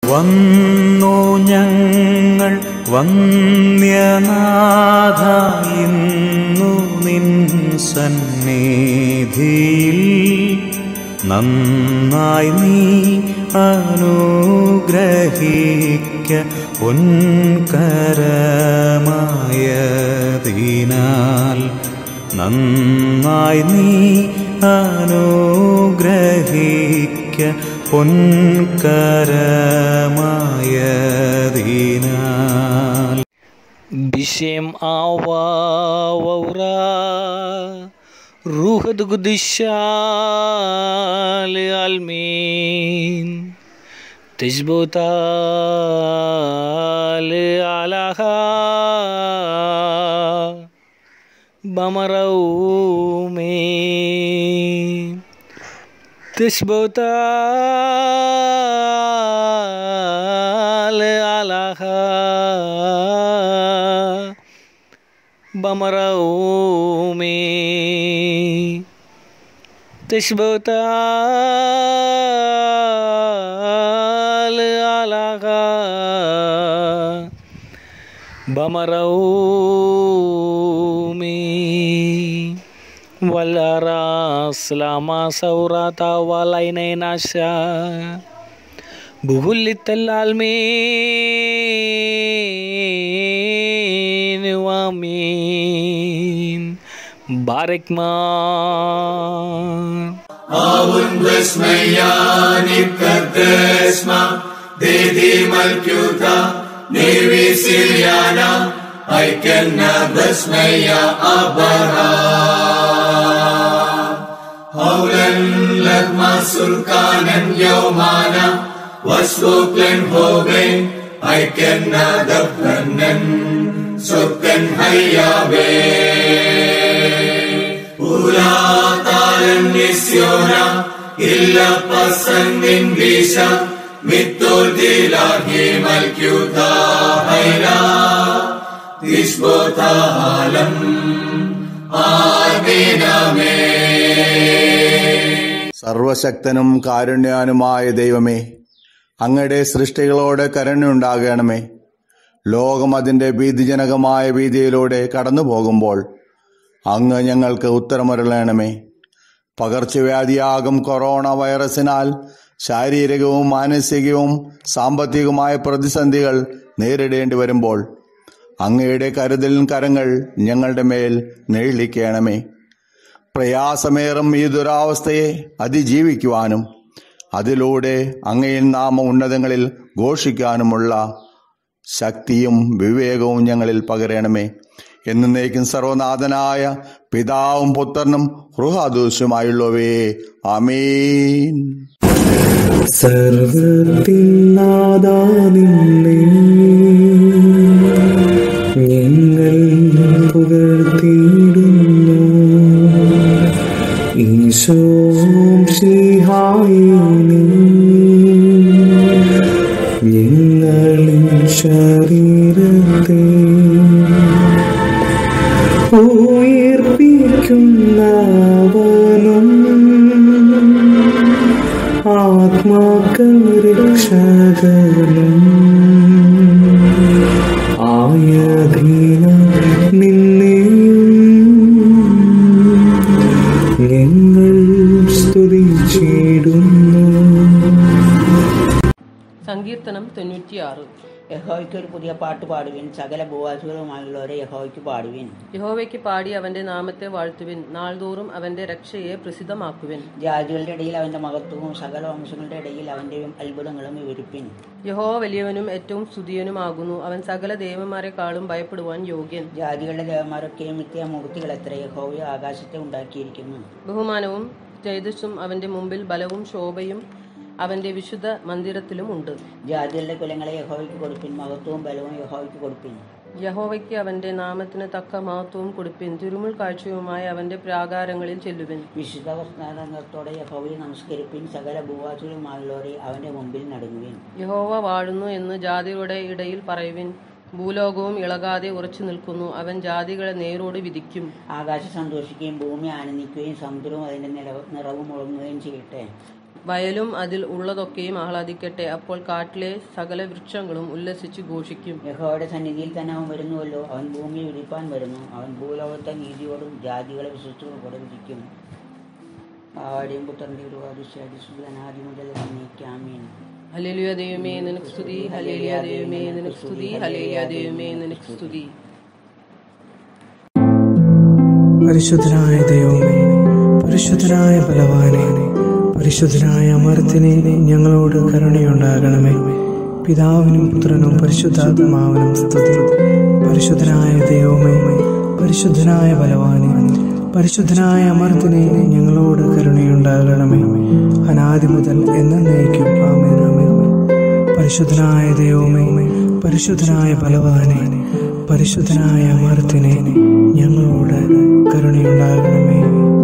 വന്നു ഞങ്ങൾ വന്യനാഥ ഇന്നു നിൻ സന്നിധിയിൽ നന്നായി നീ അനുഗ്രഹിക്ക പൊൻകരമായതിനാൽ നന്നായി നീ അനുഗ്രഹിക്ക പൊൻകരമായതിനാൽ בשם אהבה ואורה, רוח הקדושה לעלמין, תשבותה לעלכה, במרומי, תשבותה לעלכה. במרומי תשבותה להלכה במרומי والراس لما سورة والعينين عشا بكل العالمين وامين بارك ما സർവശക്തനും കാരുണ്യാനുമായ ദൈവമേ അങ്ങയുടെ സൃഷ്ടികളോട് കരുണയുണ്ടാകണമേ ലോകം അതിന്റെ ഭീതിജനകമായ ഭീതിയിലൂടെ കടന്നു പോകുമ്പോൾ അങ്ങ് ഞങ്ങൾക്ക് ഉത്തരമരുളണമേ പകർച്ചവ്യാധിയാകും കൊറോണ വൈറസിനാൽ ശാരീരികവും മാനസികവും സാമ്പത്തികവുമായ പ്രതിസന്ധികൾ നേരിടേണ്ടി വരുമ്പോൾ അങ്ങയുടെ കരുതലിൻ കരങ്ങൾ ഞങ്ങളുടെ മേൽ നെഴിലിക്കണമേ പ്രയാസമേറും ഈ ദുരാവസ്ഥയെ അതിജീവിക്കുവാനും അതിലൂടെ അങ്ങയിൽ നാമ ഉന്നതങ്ങളിൽ ഘോഷിക്കാനുമുള്ള ശക്തിയും വിവേകവും ഞങ്ങളിൽ പകരണമേ എന്നേക്കും സർവനാഥനായ പിതാവും പുത്രനും ഹൃഹാദൂഷ്യമായുള്ളവേ അമീൻ സർവത്തിനാദാനിന്നെ ഞങ്ങൾ പുകഴ്ത്തിയിടുന്നു ഈശോ സിഹായിനി ഞങ്ങളിൽ ശരീരത്തെ ഉയർപ്പിക്കുന്നവനും ആത്മാക്കൾ രക്ഷകനും ആയധീന നിന്നെയും ഞങ്ങൾ സ്തുതിച്ചിടുന്നു സങ്കീർത്തനം തൊണ്ണൂറ്റിയാറ് യഹോയ്ക്ക് ഒരു പുതിയ പാട്ട് പാടുവിൻ സകല ഭൂവാസികളുമായുള്ളവരെ യഹോയ്ക്ക് പാടുവിൻ യഹോവയ്ക്ക് പാടി അവന്റെ നാമത്തെ വാഴ്ത്തുവിൻ നാൾതോറും അവന്റെ രക്ഷയെ പ്രസിദ്ധമാക്കുവിൻ ജാതികളുടെ ഇടയിൽ അവന്റെ മഹത്വവും സകല വംശങ്ങളുടെ ഇടയിൽ അവന്റെ അത്ഭുതങ്ങളും വിവരിപ്പിൻ യഹോവ വലിയവനും ഏറ്റവും സ്തുതിയനുമാകുന്നു അവൻ സകല ദേവന്മാരെക്കാളും ഭയപ്പെടുവാൻ യോഗ്യൻ ജാതികളുടെ ദേവന്മാരൊക്കെയും മിഥ്യ മൂർത്തികൾ എത്ര യഹോവ ആകാശത്തെ ഉണ്ടാക്കിയിരിക്കുന്നു ബഹുമാനവും തേജസ്സും അവന്റെ മുമ്പിൽ ബലവും ശോഭയും അവന്റെ വിശുദ്ധ മന്ദിരത്തിലും ഉണ്ട് ജാതികളുടെ കുലങ്ങളെ യഹോവയ്ക്ക് കൊടുപ്പിൻ മഹത്വവും ബലവും യഹോവയ്ക്ക് കൊടുപ്പിൻ യഹോവയ്ക്ക് അവന്റെ നാമത്തിന് തക്ക മഹത്വവും കൊടുപ്പിൻ തിരുമുൾ കാഴ്ചയുമായി അവന്റെ പ്രാകാരങ്ങളിൽ ചെല്ലുവിൻ വിശുദ്ധ വസ്ത്രത്തോടെ യഹോവയെ നമസ്കരിപ്പിൻ സകല ഭൂവാസികളുമായുള്ളവരെ അവന്റെ മുമ്പിൽ നടുങ്ങുവിൻ യഹോവ വാഴുന്നു എന്ന് ജാതികളുടെ ഇടയിൽ പറയുവിൻ ഭൂലോകവും ഇളകാതെ ഉറച്ചു നിൽക്കുന്നു അവൻ ജാതികളെ നേരോട് വിധിക്കും ആകാശം സന്തോഷിക്കുകയും ഭൂമി ആനന്ദിക്കുകയും സമുദ്രവും അതിന്റെ നിലവ് നിറവും മുഴങ്ങുകയും ചെയ്യട്ടെ വയലും അതിൽ ഉള്ളതൊക്കെയും ആഹ്ലാദിക്കട്ടെ അപ്പോൾ കാട്ടിലെ സകല വൃക്ഷങ്ങളും ഉല്ലസിച്ച് ഘോഷിക്കും യഹോയുടെ സന്നിധിയിൽ തന്നെ അവൻ വരുന്നുവല്ലോ അവൻ ഭൂമിയിൽ വിധിപ്പാൻ വരുന്നു അവൻ ഭൂലോകത്തെ നീതിയോടും ജാതികളെ വിശ്വസിച്ചോടും കൂടെ വിധിക്കും ആടിയും പുത്രൻ്റെ അനാദി മുതൽ നീക്കാമീൻ ഹലേലിയ ദൈവമേ നിനക്ക് സ്തുതി ഹലേലിയ ദൈവമേ നിനക്ക് സ്തുതി ഹലേലിയ ദൈവമേ നിനക്ക് സ്തുതി പരിശുദ്ധനായ ദൈവമേ പരിശുദ്ധനായ ബലവാനെ പരിശുദ്ധനായ അമർത്തിനെ ഞങ്ങളോട് കരുണയുണ്ടാകണമേ പിതാവിനും പുത്രനും പരിശുദ്ധാത്മാവിനും സ്തുതി പരിശുദ്ധനായ ദൈവമേ പരിശുദ്ധനായ ബലവാനെ പരിശുദ്ധനായ അമർത്തിനെ ഞങ്ങളോട് കരുണയുണ്ടാകണമേ അനാദി മുതൽ എന്നേക്കും ആമേൻ ആമേൻ പരിശുദ്ധനായ ദൈവമേ പരിശുദ്ധനായ ബലവാനെ പരിശുദ്ധനായ അമർത്തിനെ ഞങ്ങളോട് കരുണയുണ്ടാകണമേ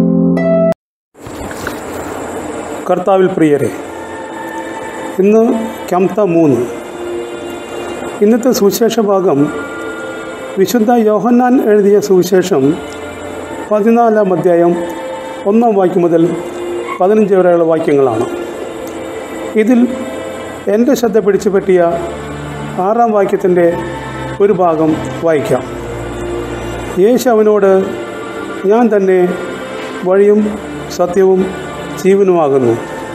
കർത്താവിൽ പ്രിയരെ ഇന്ന് ക്യംത മൂന്ന് ഇന്നത്തെ സുവിശേഷ ഭാഗം വിശുദ്ധ യോഹന്നാൻ എഴുതിയ സുവിശേഷം പതിനാലാം അധ്യായം ഒന്നാം വാക്യം മുതൽ പതിനഞ്ച് വരെയുള്ള വാക്യങ്ങളാണ് ഇതിൽ എൻ്റെ ശ്രദ്ധ പിടിച്ചു പറ്റിയ ആറാം വാക്യത്തിൻ്റെ ഒരു ഭാഗം വായിക്കാം യേശു അവനോട് ഞാൻ തന്നെ വഴിയും സത്യവും ജീവനുമാകുന്നു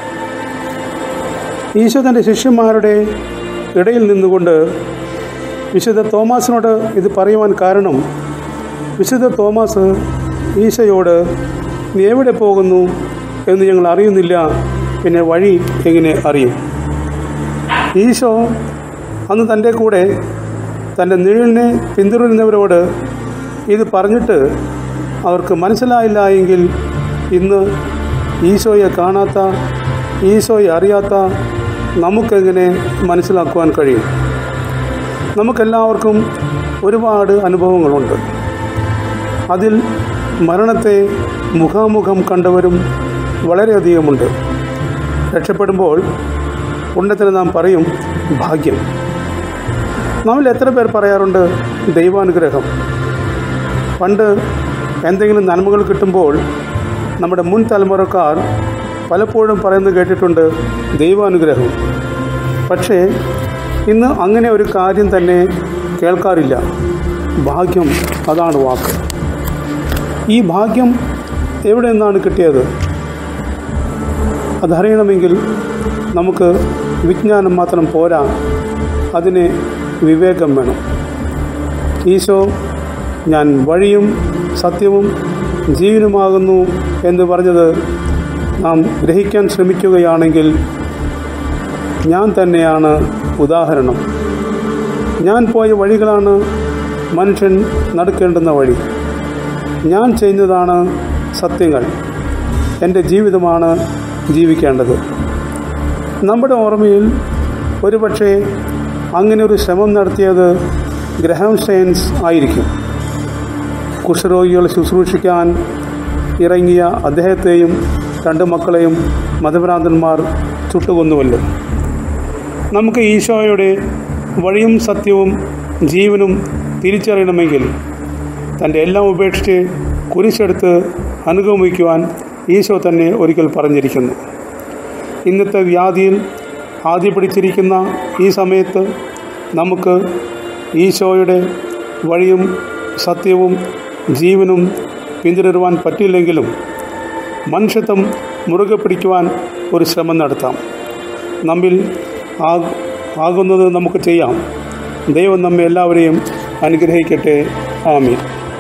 ഈശോ തൻ്റെ ശിഷ്യന്മാരുടെ ഇടയിൽ നിന്നുകൊണ്ട് വിശുദ്ധ തോമാസിനോട് ഇത് പറയുവാൻ കാരണം വിശുദ്ധ തോമാസ് ഈശോയോട് നീ എവിടെ പോകുന്നു എന്ന് ഞങ്ങൾ അറിയുന്നില്ല പിന്നെ വഴി എങ്ങനെ അറിയും ഈശോ അന്ന് തൻ്റെ കൂടെ തൻ്റെ നിഴലിനെ പിന്തുടരുന്നവരോട് ഇത് പറഞ്ഞിട്ട് അവർക്ക് മനസ്സിലായില്ല എങ്കിൽ ഇന്ന് ഈശോയെ കാണാത്ത ഈശോയെ അറിയാത്ത നമുക്കെങ്ങനെ മനസ്സിലാക്കുവാൻ കഴിയും നമുക്കെല്ലാവർക്കും ഒരുപാട് അനുഭവങ്ങളുണ്ട് അതിൽ മരണത്തെ മുഖാമുഖം കണ്ടവരും വളരെയധികമുണ്ട് രക്ഷപ്പെടുമ്പോൾ ഉണ്ടത്തിന് നാം പറയും ഭാഗ്യം നമ്മൾ എത്ര പേർ പറയാറുണ്ട് ദൈവാനുഗ്രഹം പണ്ട് എന്തെങ്കിലും നന്മകൾ കിട്ടുമ്പോൾ നമ്മുടെ മുൻ തലമുറക്കാർ പലപ്പോഴും പറയുന്നത് കേട്ടിട്ടുണ്ട് ദൈവാനുഗ്രഹം പക്ഷേ ഇന്ന് അങ്ങനെ ഒരു കാര്യം തന്നെ കേൾക്കാറില്ല ഭാഗ്യം അതാണ് വാക്ക് ഈ ഭാഗ്യം എവിടെ നിന്നാണ് കിട്ടിയത് അതറിയണമെങ്കിൽ നമുക്ക് വിജ്ഞാനം മാത്രം പോരാ അതിന് വിവേകം വേണം ഈശോ ഞാൻ വഴിയും സത്യവും ജീവനുമാകുന്നു എന്ന് പറഞ്ഞത് നാം ഗ്രഹിക്കാൻ ശ്രമിക്കുകയാണെങ്കിൽ ഞാൻ തന്നെയാണ് ഉദാഹരണം ഞാൻ പോയ വഴികളാണ് മനുഷ്യൻ നടക്കേണ്ടുന്ന വഴി ഞാൻ ചെയ്യുന്നതാണ് സത്യങ്ങൾ എൻ്റെ ജീവിതമാണ് ജീവിക്കേണ്ടത് നമ്മുടെ ഓർമ്മയിൽ ഒരുപക്ഷെ അങ്ങനെ ഒരു ശ്രമം നടത്തിയത് ഗ്രഹാം സ്റ്റെയിൻസ് ആയിരിക്കും കുഷ്ഠരോഗികളെ ശുശ്രൂഷിക്കാൻ ഇറങ്ങിയ അദ്ദേഹത്തെയും രണ്ട് മക്കളെയും മതഭ്രാന്തന്മാർ ചുട്ടുകൊന്നുവല്ലോ നമുക്ക് ഈശോയുടെ വഴിയും സത്യവും ജീവനും തിരിച്ചറിയണമെങ്കിൽ തൻ്റെ എല്ലാം ഉപേക്ഷിച്ച് കുരിശെടുത്ത് അനുഗമിക്കുവാൻ ഈശോ തന്നെ ഒരിക്കൽ പറഞ്ഞിരിക്കുന്നു ഇന്നത്തെ വ്യാധിയിൽ ആദ്യ പിടിച്ചിരിക്കുന്ന ഈ സമയത്ത് നമുക്ക് ഈശോയുടെ വഴിയും സത്യവും ജീവനും പിന്തുടരുവാൻ പറ്റില്ലെങ്കിലും മനുഷ്യത്വം മുറുകെ പിടിക്കുവാൻ ഒരു ശ്രമം നടത്താം നമ്മിൽ ആ ആകുന്നത് നമുക്ക് ചെയ്യാം ദൈവം നമ്മെ എല്ലാവരെയും അനുഗ്രഹിക്കട്ടെ ആമീൻ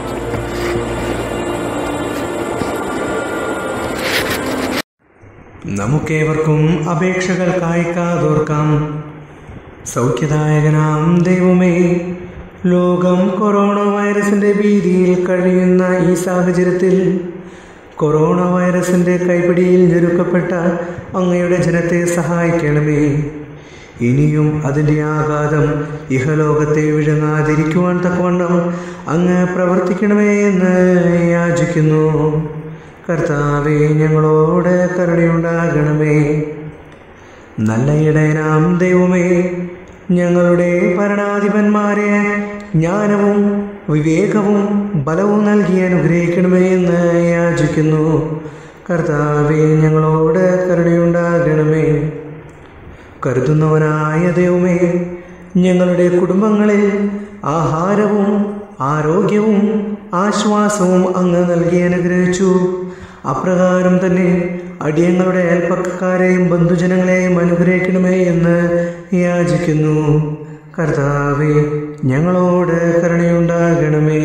നമുക്കേവർക്കും അപേക്ഷകൾക്കായി കാതോർക്കാം സൗഖ്യദായകനാം ദൈവമേ ലോകം കൊറോണ വൈറസിന്റെ ഭീതിയിൽ കഴിയുന്ന ഈ സാഹചര്യത്തിൽ കൊറോണ വൈറസിന്റെ കൈപിടിയിൽ ഞെരുക്കപ്പെട്ട അങ്ങയുടെ ജനത്തെ സഹായിക്കണമേ ഇനിയും അതിൻ്റെ ആഘാതം ഇഹലോകത്തെ വിഴുങ്ങാതിരിക്കുവാൻ തക്കവണ്ണം അങ്ങ് പ്രവർത്തിക്കണമേ എന്ന് യാചിക്കുന്നു കർത്താവെ ഞങ്ങളോട് കരുണയുണ്ടാകണമേ നല്ല ഇടയനാം ദൈവമേ ഞങ്ങളുടെ ഭരണാധിപന്മാരെ ജ്ഞാനവും വിവേകവും ബലവും നൽകി അനുഗ്രഹിക്കണമേ എന്ന് യാചിക്കുന്നു കർത്താവെ ഞങ്ങളോട് കരുണയുണ്ടാകണമേ കരുതുന്നവനായ ദൈവമേ ഞങ്ങളുടെ കുടുംബങ്ങളിൽ ആഹാരവും ആരോഗ്യവും ആശ്വാസവും അങ്ങ് നൽകി അനുഗ്രഹിച്ചു അപ്രകാരം തന്നെ അടിയങ്ങളുടെ അയൽപ്പക്കാരെയും ബന്ധുജനങ്ങളെയും അനുഗ്രഹിക്കണമേ എന്ന് യാചിക്കുന്നു കർത്താവെ ഞങ്ങളോട് കരുണയുണ്ടാകണമേ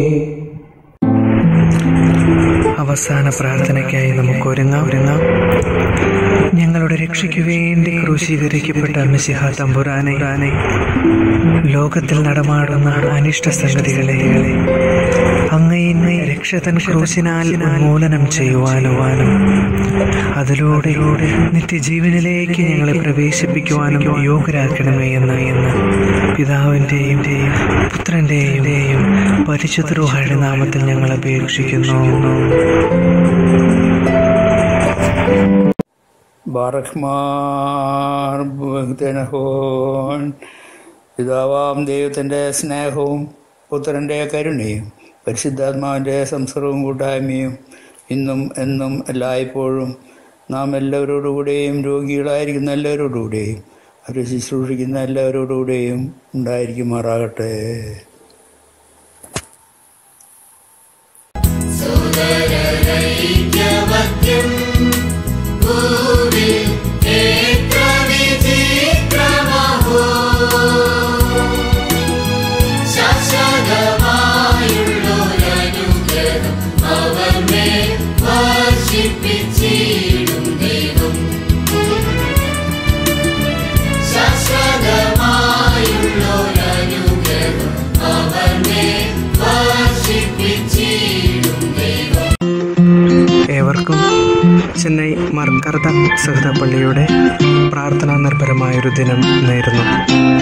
അവസാന പ്രാർത്ഥനയ്ക്കായി നമുക്ക് ഒരുങ്ങാം ഒരുങ്ങാം ഞങ്ങളുടെ രക്ഷയ്ക്കു വേണ്ടി ക്രൂശീകരിക്കപ്പെട്ട മിശിഹ തമ്പുരാനെ ലോകത്തിൽ നടമാടുന്ന അനിഷ്ട സംഗതികളെ അങ്ങയിന്നെ രക്ഷതൻ ക്രൂശിനാൽ ഉന്മൂലനം ചെയ്യുവാനുവാനും അതിലൂടെ നിത്യജീവനിലേക്ക് ഞങ്ങളെ പ്രവേശിപ്പിക്കുവാനും യോഗ്യരാക്കണമേ എന്ന് എന്ന് പിതാവിൻ്റെയും പുത്രൻ്റെയും പരിശുദ്ധ റൂഹയുടെ നാമത്തിൽ ഞങ്ങൾ അപേക്ഷിക്കുന്നു ബാറഹ്മാർ ഭക്തനഹോൻ പിതാവാം ദൈവത്തിൻ്റെ സ്നേഹവും പുത്രൻ്റെ കരുണയും പരിശുദ്ധാത്മാവിൻ്റെ സംസർഗവും കൂട്ടായ്മയും ഇന്നും എന്നും എല്ലായ്പ്പോഴും നാം എല്ലാവരോടുകൂടെയും രോഗികളായിരിക്കുന്ന എല്ലാവരോടുകൂടെയും അവരെ ശുശ്രൂഷിക്കുന്ന എല്ലാവരോടുകൂടെയും ഉണ്ടായിരിക്കുമാറാകട്ടെ ഏവർക്കും ചെന്നൈ മർക്കർദ സഹിത പള്ളിയുടെ പ്രാർത്ഥനാ നിർഭരമായൊരു ദിനം നേരുന്നു